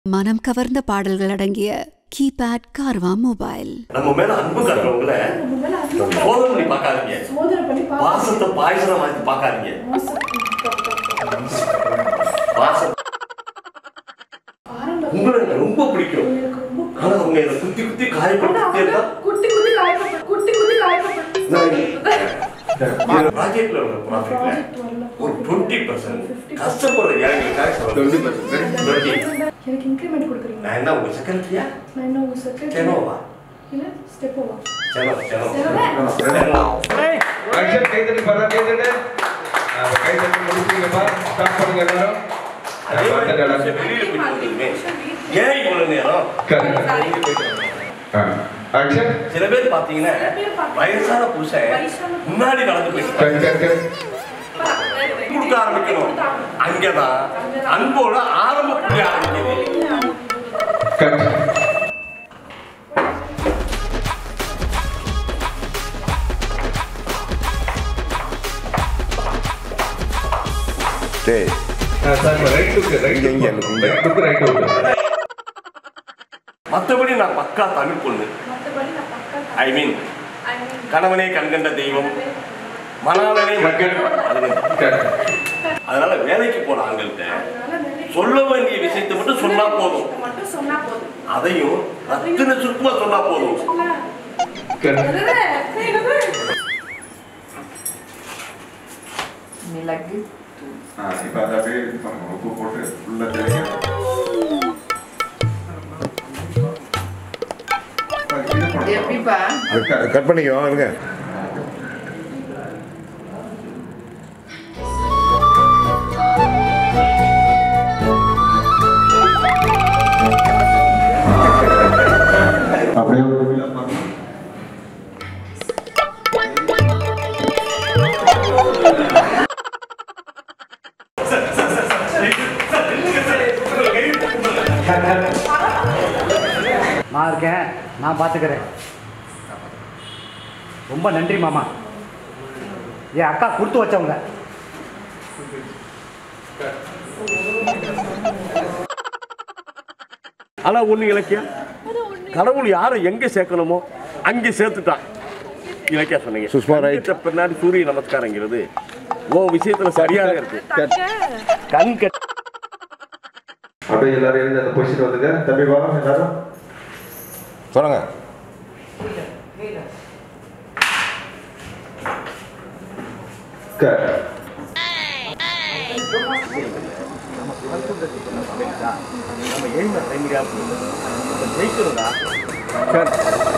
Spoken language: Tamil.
மனம் கவர்ந்த பாடல்கள் அடங்கிய கீபேட் கார்வா மொபைல் நம்ம மேல அன்பு காட்டுறவங்கள சோதனை பண்ணி பார்க்காதீங்க சோதனை பண்ணி பா- பாசத்தை பாயசமா மாத்தி பார்க்காதீங்க பாசம் ஆரம்பத்துல உங்களை எனக்கு ரொம்ப பிடிக்கும் எனக்கு ரொம்ப ஆனா அவங்க இதை குத்தி குத்தி ஆனா காயப்படுத்திட்டே இருந்தா அவங்க குட்டி குட்டி காயப்பட்டு குட்டி குட்டி காயப்பட்டு ப்ராஜெக்ட்ல உள்ள ப்ராஃபிட்ல ப்ராஜெக்ட் வரல ஒரு டுவெண்ட்டி பர்சன்ட் கஷ்டப்படுற ஏழைகளுக்காக டுவெண்ட்டி டுவெண்ட்டி எனக்கு இன்க்ரிமெண்ட் கொடுக்குறீங்க நான் என்ன உங்க செக்ரட்டரியா நான் என்ன உங்க செக்ரட்டரி செனோவா இல்ல ஸ்டெப்போவா செனோ செனோ செனோவே? செனோ அக்ஷன் கை தட்டி பாரு கை தட்டு ஆ, கை தட்டி முடிச்சீங்கப்பா ஸ்டார்ட் பண்ணுங்க எல்லாரும் அதே ஆ, மாதிரி பார்த்துட்டு மனுஷன் வெளியில போயிட்டு வந்ததுமே ஏன் இவ்வளவு நேரம் ஆ, அக்ஷன் சில பேர் பாத்தீங்கன்னா பேர் பாத்தீங்கன்னா வயசான புருஷன் வயசான முன்னாடி நடந்து போயிட்டு கட் கட் கட் கொடுக்க ஆரம்பிக்கணும் அங்கதான் அன்போட ஆரம்ப புள்ளி ஆரம்பிக்குது கட் சரி ஆ, சார் ரைட் லுக் ரைட் இங்க, இங்க, லுக் இங்க. ரைட் லுக் ரைட் லுக் மத்தபடி நான் பக்கா தமிழ் பொண்ணு மத்தபடி நான் பக்கா ஐ மீன் I mean, கணவனே கண்கண்ட தெய்வம் மணாளனே மக்கள் அது- கட் அதனால வேலைக்கு போற ஆண்கள்கிட்ட அதனால வேலைக்கு சொல்ல வேண்டிய விஷயத்தை மட்டும் சொன்னா போதும் மட்டும் சொன்னா போதும் அதையும் ரத்தின சுருக்கமா சொன்னா போதும் கட் என்னது? என்னது? மிளகு ஆ, இப்ப அதை அப்படியே இது பண்ணுங்க. உப்பு போட்டு full ஆ தேய்ங்க. இப்ப இது இது பண்ணணும். எப்படிப்பா கட் பண்ணிக்கோ இருங்க அப்படியே ஒரு fill up பண்ணணும். நான் இருக்கேன் நான் பார்த்துக்கிறேன் ரொம்ப நன்றி மாமா என் அக்கா கொடுத்து வச்சவங்க ஆனா ஒண்ணு இலக்கியம் கடவுள் யாரை எங்க சேர்க்கணுமோ அங்க சேர்த்துட்டான் இலக்கியா சொன்னீங்க சுஷ்மா, right. கண்கிட்ட பின்னாடி சூரிய நமஸ்காரங்கிறது உன் விஷயத்துல சரியாக இருக்கு கண் கெட்ட அப்படியே எல்லாரும் எழுந்து அந்த பொசிஷன் வந்துங்க தம்பி வா எல்லாரும் சொல்லுங்க கட் நம்ம எழுந்த டைம் ஜெயிக்கணும்டா